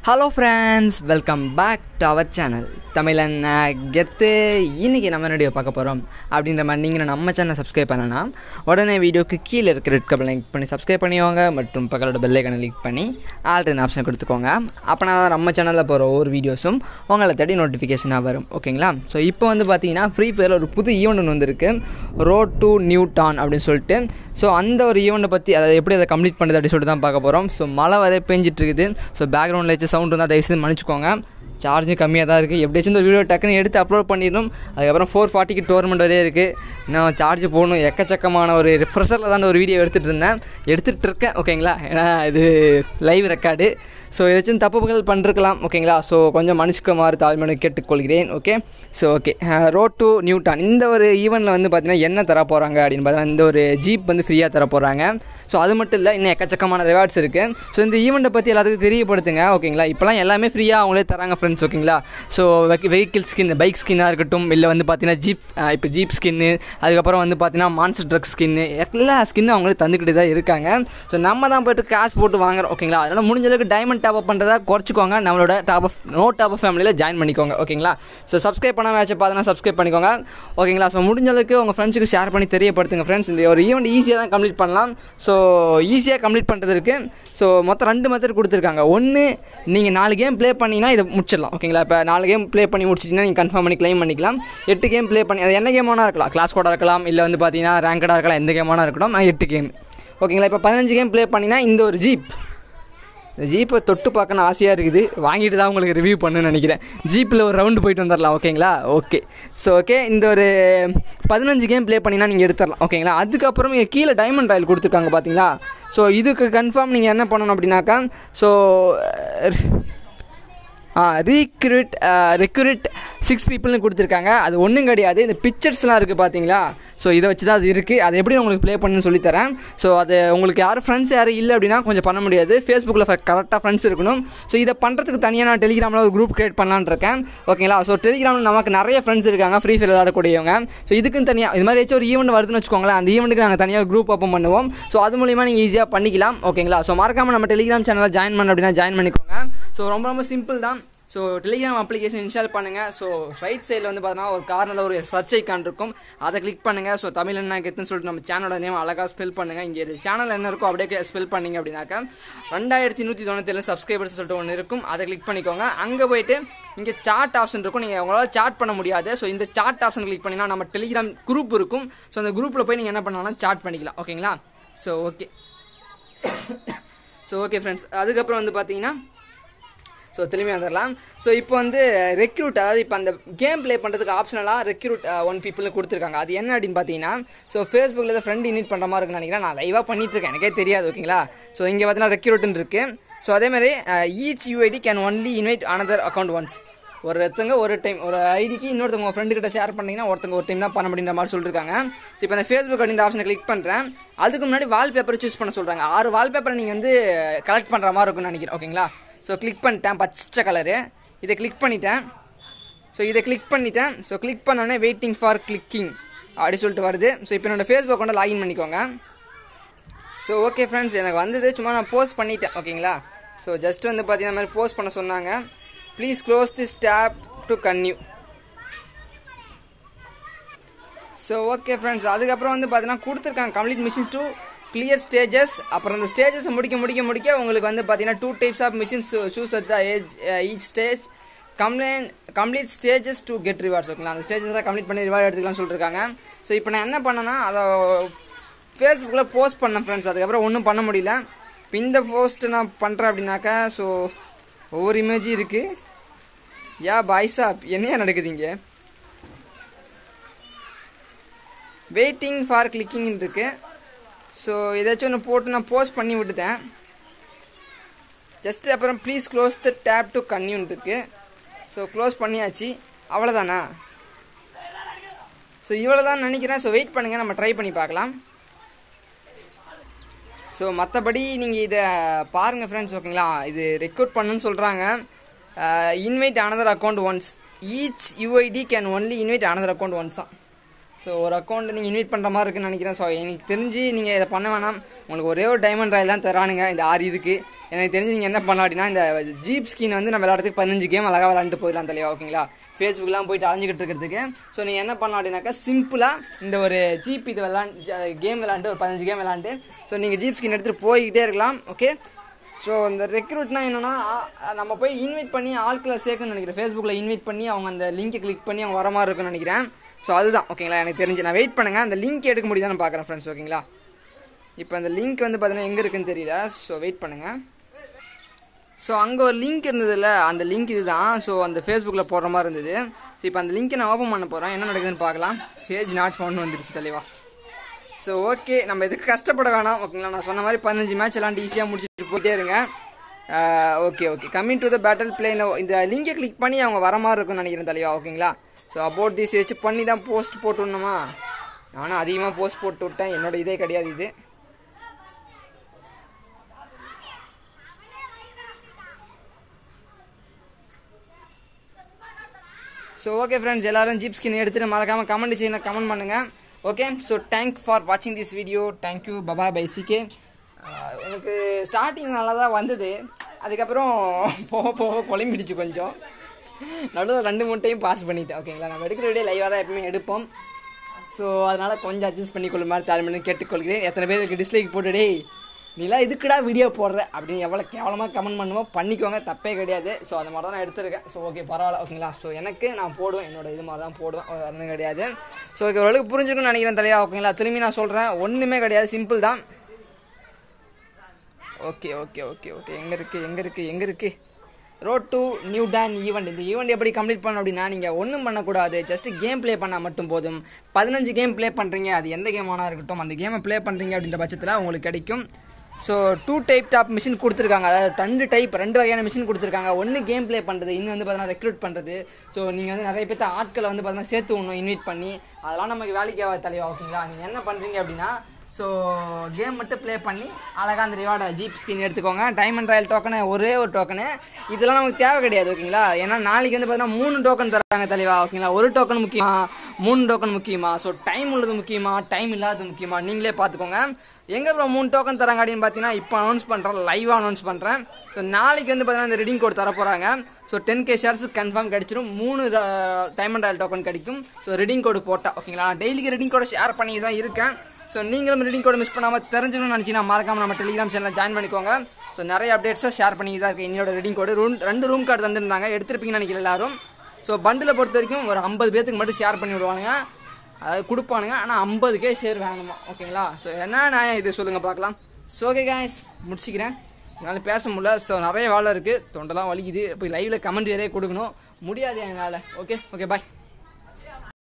hello friends welcome back to our channel Tamizhan Gethu இன்றைக்கி நம்ம video பார்க்க போகிறோம் அப்படின்ற மாதிரி நீங்கள் நம்ம சேனல் சப்ஸ்கிரைப் பண்ணனா உடனே வீடியோக்கு கீழே இருக்கிற ரெட் கபல் லிங்க் பண்ணி சப்ஸ்கிரைப் பண்ணிக்கோங்க மற்றும் பக்கத்தோட பெல்லைக்கனை கிளிக் பண்ணி ஆல்ரெடி ஆப்ஷன் கொடுத்துக்கோங்க அப்போனா தான் நம்ம சேனலில் போகிற ஒவ்வொரு வீடியோஸும் உங்களை தேடி நோட்டிஃபிகேஷனாக வரும் ஓகேங்களா ஸோ இப்போ வந்து பார்த்தீங்கன்னா ஃப்ரீ ஃபயரில் ஒரு புது ஈவெண்ட் ஒன்று வந்திருக்கு ரோட் டு நியூ டான் அப்படின்னு சொல்லிட்டு ஸோ அந்த ஒரு ஈவெண்ட்டை பற்றி அதை எப்படி அதை கம்ப்ளீட் பண்ணுது அப்படின்னு சொல்லிட்டு தான் பார்க்க போகிறோம் ஸோ மழை வரை பெஞ்சிட்டு இருக்குது ஸோ பேக்ரவுண்டில் வச்சு சவுண்ட் இருந்தால் தயவுசெய்து மன்னிச்சுக்கோங்க சார்ஜும் கம்மியாக தான் இருக்குது எப்படியாச்சும் இந்த வீடியோ டக்குன்னு எடுத்து அப்லோட் பண்ணிடணும் அதுக்கப்புறம் ஃபோர் ஃபார்ட்டிக்கு டோர்னமெண்ட் வரையே இருக்குது இன்னும் சார்ஜ் போகணும் எக்கச்சக்கமான ஒரு ரிஃப்ரெஷரில் தான் அந்த ஒரு வீடியோ எடுத்துகிட்டு இருந்தேன் எடுத்துகிட்டு இருக்கேன் ஓகேங்களா ஏன்னா இது லைவ் ரெக்கார்டு ஸோ ஏதாச்சும் தப்புகள் பண்ணிருக்கலாம் ஓகேங்களா ஸோ கொஞ்சம் மனுஷுக்குமாறு தாழ்மையோட கேட்டுக்கொள்கிறேன் okay so okay road to Newton இந்த ஒரு ஈவெண்ட்டில் வந்து பார்த்தீங்கன்னா என்ன தர போகிறாங்க அப்படின்னு பார்த்தீங்கன்னா இந்த ஒரு ஜீப் வந்து ஃப்ரீயாக தர போகிறாங்க ஸோ அது மட்டும் இல்லை இன்னும் எக்கச்சக்கமான ரிவார்ட்ஸ் இருக்குது ஸோ இந்த ஈவெண்ட்டை பற்றி எல்லாத்துக்கும் தெரியப்படுத்துங்க ஓகேங்களா இப்போலாம் எல்லாமே ஃப்ரீயாக அவங்களே தராங்க ஃப்ரெண்ட்ஸ் ஓகேங்களா ஸோ வெஹிக்கிள் ஸ்கின் பைக் ஸ்கின்னாக இருக்கட்டும் இல்லை வந்து பார்த்தீங்கன்னா ஜீப் இப்போ ஜீப் ஸ்கின்னு அதுக்கப்புறம் வந்து பார்த்தீங்கன்னா மான்ஸ்டர் ட்ரக் ஸ்கின்னு எல்லா ஸ்கின்னும் அவங்களே தந்துக்கிட்டு தான் இருக்காங்க ஸோ நம்ம தான் போய்ட்டு காசு போட்டு வாங்குறோம் ஓகேங்களா அதனால் முடிஞ்ச அளவுக்கு டைமண்ட் டாப் அப் பண்ணுறதா குறைச்சிக்கோங்க நம்மளோட top up no top up ஃபேமிலியில் ஜாயின் பண்ணிக்கோங்க ஓகேங்களா ஸோ சப்ஸ்கிரைப் பண்ண மேட்சை பார்த்தீங்கன்னா சப்ஸ்கிரைப் பண்ணிக்கோங்க ஓகேங்களா ஸோ முடிஞ்ச அளவுக்கு உங்கள் ஃப்ரெண்ட்ஸுக்கு ஷேர் பண்ணி தெரியப்படுத்துங்க ஃப்ரெண்ட்ஸ் இந்த ஒரு ஈவெண்ட் ஈஸியாக தான் கம்ப்ளீட் பண்ணலாம் ஸோ ஈஸியாக கம்ப்ளீட் பண்ணுறது இருக்குது ஸோ மொத்தம் ரெண்டு மெத்தட் கொடுத்துருக்காங்க ஒன்று நீங்கள் நாலு கேம் ப்ளே பண்ணிங்கன்னா இதை முடிச்சிடலாம் ஓகேங்களா இப்போ நாலு கேம் ப்ளே பண்ணி முடிச்சிட்டிங்கன்னா நீங்கள் கன்ஃபார்ம் பண்ணி க்ளைம் பண்ணிக்கலாம் எட்டு கேம் ப்ளே பண்ணி அது என்ன கேம் வேணா இருக்கலாம் கிளாஸ் கோடாக இருக்கலாம் இல்லை வந்து பார்த்தீங்கன்னா ரேங்கடாக இருக்கலாம் எந்த கேம் வேணா இருக்கட்டும் நான் எட்டு கேம் ஓகேங்களா இப்போ பதினஞ்சு கேம் ப்ளே பண்ணினா இந்த ஒரு ஜீப் இந்த ஜீப்பை தொட்டு பார்க்கணும் ஆசையாக இருக்குது வாங்கிட்டு தான் உங்களுக்கு ரிவ்யூ பண்ணுன்னு நினைக்கிறேன் ஜீப்பில் ஒரு ரவுண்டு போயிட்டு வந்துடலாம் ஓகேங்களா ஓகே ஸோ ஓகே இந்த ஒரு பதினஞ்சு கேம் ப்ளே பண்ணினா நீங்கள் எடுத்துடலாம் ஓகேங்களா அதுக்கப்புறம் இங்கே கீழே டைமண்ட் ராயல் கொடுத்துருக்காங்க பார்த்தீங்களா ஸோ இதுக்கு கன்ஃபார்ம் நீங்கள் என்ன பண்ணணும் அப்படின்னாக்கா so ah recruit recruit six பீப்புள்னு கொடுத்துருக்காங்க அது ஒன்றும் கிடையாது இந்த பிக்சர்ஸ்லாம் இருக்குது பார்த்தீங்களா ஸோ இதை வச்சு தான் அது இருக்குது அதை எப்படி உங்களுக்கு ப்ளே பண்ணுன்னு சொல்லித்தரேன் ஸோ அது உங்களுக்கு யாரும் ஃப்ரெண்ட்ஸ் யாரும் இல்லை அப்படின்னா கொஞ்சம் பண்ண முடியாது ஃபேஸ்புக்கில் கரெக்டாக ஃப்ரெண்ட்ஸ் இருக்கணும் ஸோ இதை பண்ணுறதுக்கு தனியாக நான் டெலிகிராமில் ஒரு குரூப் க்ரியேட் பண்ணலான்னு இருக்கேன் ஓகேங்களா ஸோ டெலிகிராமில் நமக்கு நிறைய ஃப்ரெண்ட்ஸ் இருக்காங்க ஃப்ரீ ஃபயர் விளையாடக்கூடியவங்க ஸோ இதுக்குன்னு தனியாக இது மாதிரி ஏதாச்சும் ஒரு ஈவெண்ட் வருதுன்னு வச்சுக்கோங்களேன் அந்த ஈவெண்ட்டுக்கு நாங்கள் தனியாக குரூப் ஓப்பன் பண்ணுவோம் ஸோ அது மூலிமா நீங்கள் ஈஸியாக பண்ணிக்கலாம் ஓகேங்களா ஸோ மறக்காமல் நம்ம டெலிகிராம் சேனலில் ஜாயின் பண்ண அப்படின்னா ஜாயின் பண்ணிக்கோங்க ஸோ ரொம்ப ரொம்ப சிம்பிள் தான் ஸோ டெலிகிராம் அப்ளிகேஷன் இன்ஸ்டால் பண்ணுங்கள் ஸோ ரைட் சைடில் வந்து பார்த்தீங்கன்னா ஒரு கார்னரில் ஒரு சர்ச் ஐக்கான் இருக்கும் அதை கிளிக் பண்ணுங்கள் ஸோ தமிழ் என்ன கெத்துன்னு சொல்லிட்டு நம்ம சேனலோட நேம் அழகாக ஸ்பெல் பண்ணுங்கள் இங்கே சேனல் என்ன இருக்கோ அப்படியே ஸ்பெல் பண்ணிங்க அப்படின்னாக்கா ரெண்டாயிரத்தி நூற்றி தொண்ணூற்றி சப்ஸ்கிரைபர்ஸ் சொல்லிட்டு ஒன்று இருக்கும் அதை கிளிக் பண்ணிக்கோங்க அங்கே போயிட்டு இங்கே சாட் ஆப்ஷன் இருக்கும் நீங்கள் உங்களால் சாட் பண்ண முடியாது ஸோ இந்த சாட் ஆப்ஷன் கிளிக் பண்ணிங்கன்னா நம்ம டெலிகிராம் குரூப் இருக்கும் ஸோ அந்த குரூப்பில் போய் நீங்கள் என்ன பண்ணலாம் சாட் பண்ணிக்கலாம் ஓகேங்களா so okay so okay friends அதுக்கப்புறம் வந்து பார்த்தீங்கன்னா ஸோ திரும்பி வந்துடலாம் ஸோ இப்போ வந்து ரெக்ரூட் அதாவது இப்போ அந்த கேம் ப்ளே பண்ணுறதுக்கு ஆப்ஷனலாக ரெக்ரூட் ஒன் பீப்புள்னு கொடுத்துருக்காங்க அது என்ன அப்படின்னு பார்த்தீங்கன்னா ஸோ ஃபேஸ்புக்கில் ஏதாவது ஃப்ரெண்ட் இன்வைட் பண்ணுற மாதிரி இருக்குன்னு நினைக்கிறேன் நான் லைவாக பண்ணிட்டு இருக்கேன் எனக்கே தெரியாது ஓகேங்களா ஸோ இங்கே பார்த்தீங்கன்னா ரெக்ரூட்னு இருக்குது ஸோ அதேமாதிரி each UID can only invite another account once ஒரு ஒருத்தங்க ஒரு டைம் ஒரு ஐடிக்கு இன்னொருத்தவங்க உங்கள் ஃப்ரெண்டு கிட்ட ஷேர் பண்ணிங்கன்னா ஒருத்தங்க ஒரு டைம் தான் பண்ண முடியுன்ற மாதிரி சொல்லியிருக்காங்க ஸோ இப்போ அந்த ஃபேஸ்புக் அப்படின்ற ஆப்ஷனை கிளிக் பண்ணுறேன் அதுக்கு முன்னாடி வால்பேப்பர் சூஸ் பண்ண சொல்கிறாங்க ஆறு வால்பேப்பரை நீங்கள் வந்து கலெக்ட் பண்ணுற மாதிரி இருக்கும்னு நினைக்கிறேன் ஓகேங்களா ஸோ கிளிக் பண்ணிட்டேன் பச்சை கலரு இதை கிளிக் பண்ணிட்டேன் ஸோ இதை கிளிக் பண்ணிட்டேன் ஸோ கிளிக் பண்ணோடனே வெயிட்டிங் ஃபார் கிளிக்கிங் அப்படி சொல்லிட்டு வருது ஸோ இப்போ என்னோடய ஃபேஸ்புக் கொண்டு லாகின் பண்ணிக்கோங்க ஸோ ஓகே ஃப்ரெண்ட்ஸ் எனக்கு வந்தது சும்மா நான் போஸ்ட் பண்ணிட்டேன் ஓகேங்களா ஸோ ஜஸ்ட் வந்து பார்த்தீங்கன்னா மாதிரி போஸ்ட் பண்ண சொன்னாங்க please close this tab to continue so okay friends அதுக்கப்புறம் வந்து பார்த்தீங்கன்னா கொடுத்துருக்காங்க complete missions to clear stages அப்புறம் அந்த ஸ்டேஜஸை முடிக்க முடிக்க முடிக்க உங்களுக்கு வந்து பார்த்தீங்கன்னா two types of missions choose at the age each stage complain complete stages to get rewards ஓகேங்களா அந்த ஸ்டேஜஸ் தான் கம்ப்ளீட் பண்ணி ரிவார்ட் எடுத்துக்கலாம்னு சொல்லியிருக்காங்க ஸோ இப்போ நான் என்ன பண்ணேன்னா அதை ஃபேஸ்புக்கில் போஸ்ட் பண்ணேன் ஃப்ரெண்ட்ஸ் அதுக்கப்புறம் ஒன்றும் பண்ண முடியல இப்போ இந்த போஸ்ட்டு நான் பண்ணுறேன் அப்படின்னாக்கா ஸோ ஒவ்வொரு இமேஜும் இருக்குது யா பாய்ஸா என்னையா நடக்குது இங்கே வெயிட்டிங் ஃபார் கிளிக்கிங் இருக்குது ஸோ ஏதாச்சும் ஒன்று போட்டு நான் போஸ்ட் பண்ணி விட்டுட்டேன் ஜஸ்ட் அப்புறம் please close the tab to continue இருக்கு ஸோ க்ளோஸ் பண்ணியாச்சு அவ்வளோதானா ஸோ இவ்வளோ தான் நினைக்கிறேன் ஸோ வெயிட் பண்ணுங்கள் நம்ம ட்ரை பண்ணி பார்க்கலாம் ஸோ மற்றபடி நீங்கள் இதை பாருங்கள் ஃப்ரெண்ட்ஸ் ஓகேங்களா இது ரெக்ரூட் பண்ணுன்னு சொல்கிறாங்க invite another account once each UID can only invite another account once தான் ஸோ ஒரு அக்கௌண்ட் நீங்கள் இன்வைட் பண்ணுற மாதிரி இருக்குன்னு நினைக்கிறேன் ஸோ எனக்கு தெரிஞ்சு நீங்கள் இதை பண்ண வேணாம் உங்களுக்கு ஒரே ஒரு டைமண்ட் ராயல் தான் தரானுங்க இந்த ஆறு இதுக்கு எனக்கு தெரிஞ்சு நீங்கள் என்ன பண்ணலாம் அப்படின்னா இந்த ஜீப் ஸ்கின் வந்து நம்ம விளையாடுறதுக்கு பதினஞ்சு கேம் அழகாக விளாண்டு போயிடலாம் தலைவா ஓகேங்களா ஃபேஸ்புக்லாம் போயிட்டு அலைஞ்சிக்கிட்டு இருக்கிறதுக்கு ஸோ நீங்கள் என்ன பண்ணலாம் அப்படின்னாக்கா சிம்பிளாக இந்த ஒரு ஜீப் இது விளாண்டு கேம் விளாண்டு ஒரு பதினஞ்சு கேம் விளாண்டு ஸோ நீங்கள் ஜீப் ஸ்கின் எடுத்துகிட்டு போய்கிட்டே இருக்கலாம் ஓகே ஸோ இந்த ரெக்ரூட்னா என்னென்னா நம்ம போய் இன்வைட் பண்ணி ஆட்களை சேர்க்கணும்னு நினைக்கிறேன் ஃபேஸ்புக்கில் இன்வைட் பண்ணி அவங்க அந்த லிங்கை கிளிக் பண்ணி அவங்க வர மாதிரி இருக்குன்னு நினைக்கிறேன் ஸோ அதுதான் ஓகேங்களா எனக்கு தெரிஞ்சு நான் வெயிட் பண்ணுங்கள் அந்த லிங்க் எடுக்க முடியுதான்னு பார்க்குறேன் ஃப்ரெண்ட்ஸ் ஓகேங்களா இப்போ அந்த லிங்க் வந்து பார்த்தீங்கன்னா எங்கே இருக்குன்னு தெரியல ஸோ வெயிட் பண்ணுங்கள் ஸோ அங்கே ஒரு லிங்க் இருந்ததுல்ல அந்த லிங்க் இதுதான் ஸோ அந்த ஃபேஸ்புக்கில் போடுற மாதிரி இருந்தது ஸோ இப்போ அந்த லிங்க்கை நான் ஓப்பன் பண்ண போகிறேன் என்ன நடக்குதுன்னு பார்க்கலாம் பேஜ் நாட் ஃபோன் வந்துடுச்சு தலைவா ஸோ ஓகே நம்ம இதுக்கு கஷ்டப்பட வேணாம் ஓகேங்களா நான் சொன்ன மாதிரி பதினஞ்சு மேட்ச் விளாண்டு ஈஸியாக முடிச்சுட்டு போயிட்டே இருங்க okay okay coming to the battle plan இந்த லிங்கை கிளிக் பண்ணி அவங்க வர மாதிரி இருக்கும்னு நினைக்கிறேன் தலைவா ஓகேங்களா ஸோ அபவுட் திஸ் வச்சு பண்ணி தான் போஸ்ட் போட்டு விடணுமா நானும் அதிகமாக போஸ்ட் போட்டு விட்டேன் என்னோட இதே கிடையாது இது ஸோ ஓகே ஃப்ரெண்ட்ஸ் எல்லாரும் ஜீப் ஸ்கின் எடுத்துகிட்டு மறக்காமல் கமெண்ட் செய்யணும் கமெண்ட் பண்ணுங்கள் ஓகே ஸோ தேங்க் ஃபார் வாட்சிங் திஸ் வீடியோ தேங்க்யூ பபா பை சிகே எனக்கு ஸ்டார்டிங் நல்லா தான் வந்தது அதுக்கப்புறம் போக போக குழம்பிடுச்சு கொஞ்சம் நடுவில் ரெண்டு மூணு டைம் பாஸ் பண்ணிட்டேன் ஓகேங்களா நம்ம எடுக்கிற வீடியோ லைவாக தான் எப்பவுமே எடுப்போம் ஸோ அதனால் கொஞ்சம் அட்ஜஸ்ட் பண்ணிக்கொள்ளும் மாதிரி தாழ்மையை கேட்டுக்கொள்கிறேன் எத்தனை பேருக்கு டிஸ்லைக் போட்டு டேய் நீலாம் இதுக்குடா வீடியோ போடுற அப்படின்னு எவ்வளோ கேவலமாக கமெண்ட் பண்ணுவோம் பண்ணிக்கோங்க தப்பே கிடையாது ஸோ அந்த மாதிரி தான் நான் எடுத்திருக்கேன் ஸோ ஓகே பரவாயில்ல ஓகேங்களா ஸோ எனக்கு நான் போடுவேன் என்னோட இது மாதிரி தான் போடுவேன் ஒன்றும் கிடையாது ஸோ ஓகே ஓரளவுக்கு புரிஞ்சுக்கணும்னு நினைக்கிறேன் தலையா ஓகேங்களா திரும்பி நான் சொல்கிறேன் ஒன்றுமே கிடையாது சிம்பிள் தான் ஓகே ஓகே ஓகே ஓகே எங்கே இருக்குது எங்கே இருக்குது எங்கே இருக்குது road to Newton event இந்த ஈவெண்ட் எப்படி கம்ப்ளீட் பண்ணணும் அப்படின்னா நீங்கள் ஒன்றும் பண்ணக்கூடாது ஜஸ்ட் கேம் ப்ளே பண்ணால் மட்டும் போதும் பதினஞ்சு கேம் ப்ளே பண்ணுறீங்க அது எந்த கேமானா இருக்கட்டும் அந்த கேமை ப்ளே பண்ணுறீங்க அப்படின்ற பட்சத்தில் உங்களுக்கு கிடைக்கும் so two type top mission கொடுத்துருக்காங்க அதாவது ரெண்டு டைப் ரெண்டு வகையான மிஷின் கொடுத்துருக்காங்க ஒன்று கேம் ப்ளே பண்ணுறது இன்னும் வந்து பார்த்தீங்கன்னா ரெக்ரூட் பண்ணுறது ஸோ நீங்கள் வந்து நிறைய பேர்த்த ஆட்களை வந்து பார்த்தீங்கன்னா சேர்த்து ஒன்று இன்வைட் பண்ணி அதெல்லாம் நமக்கு வேலைக்கு ஆகாத தலைவா ஓகேங்களா நீங்கள் என்ன பண்ணுறீங்க அப்படின்னா ஸோ கேம் மட்டும் ப்ளே பண்ணி அழகாக அந்த ரிவார்டை ஜீப் ஸ்கின் எடுத்துக்கோங்க டைமண்ட் ராயல் டோக்கனு ஒரே ஒரு டோக்கனு இதெல்லாம் நமக்கு தேவை கிடையாது ஓகேங்களா ஏன்னா நாளைக்கு வந்து பார்த்தீங்கன்னா மூணு டோக்கன் தராங்க தலைவா ஓகேங்களா ஒரு டோக்கன் முக்கியமா மூணு டோக்கன் முக்கியமா ஸோ டைம் உள்ளது முக்கியமா டைம் இல்லாதது முக்கியமா நீங்களே பார்த்துக்கோங்க எங்கே அப்புறம் மூணு டோக்கன் தராங்க அப்படின்னு பார்த்தீங்கன்னா இப்போ அனௌன்ஸ் பண்ணுறேன் லைவாக அனௌன்ஸ் பண்ணுறேன் ஸோ நாளைக்கு வந்து பார்த்தீங்கன்னா இந்த ரெடிங் கோட் தர போகிறாங்க so ten K shares confirm கிடைச்சிரும் மூணு டைமண்ட் ராயல் டோக்கன் கிடைக்கும் ஸோ ரெடிங் கோடு போட்டால் ஓகேங்களா நான் டெய்லிக்கு ரெடிங் கோடை ஷேர் பண்ணி தான் இருக்கேன் ஸோ நீங்களும் ரீடிங் கோட் மிஸ் பண்ணாமல் தெரிஞ்சுக்கணும்னு நினச்சிங்கன்னா மறக்காம நம்ம டெலிகிராம் சேனலில் ஜாயின் பண்ணிக்கோங்க ஸோ நிறைய அப்டேட்ஸை ஷேர் பண்ணி தான் இருக்கு என்னோட ரீடிங் கோடு ரூம் ரெண்டு ரூம் கார்டு தந்துருந்தாங்க எடுத்திருப்பீங்கன்னு நினைக்கிறேன் எல்லாரும் ஸோ பண்டில் பொறுத்த வரைக்கும் ஒரு ஐம்பது பேத்துக்கு மட்டும் ஷேர் பண்ணி விடுவானுங்க அதாவது கொடுப்பானுங்க ஆனால் ஐம்பதுக்கே ஷேர் வேணுமா ஓகேங்களா ஸோ என்ன நான் இது சொல்லுங்கள் பார்க்கலாம் ஸோ ஓகே காய்ஸ் முடிச்சுக்கிறேன் என்னால் பேச முடியல ஸோ நிறைய வேலை இருக்குது தொண்டெல்லாம் வலிக்குது போய் லைவில் கமெண்ட் வேறே கொடுக்கணும் முடியாது என்னால் ஓகே ஓகே பாய்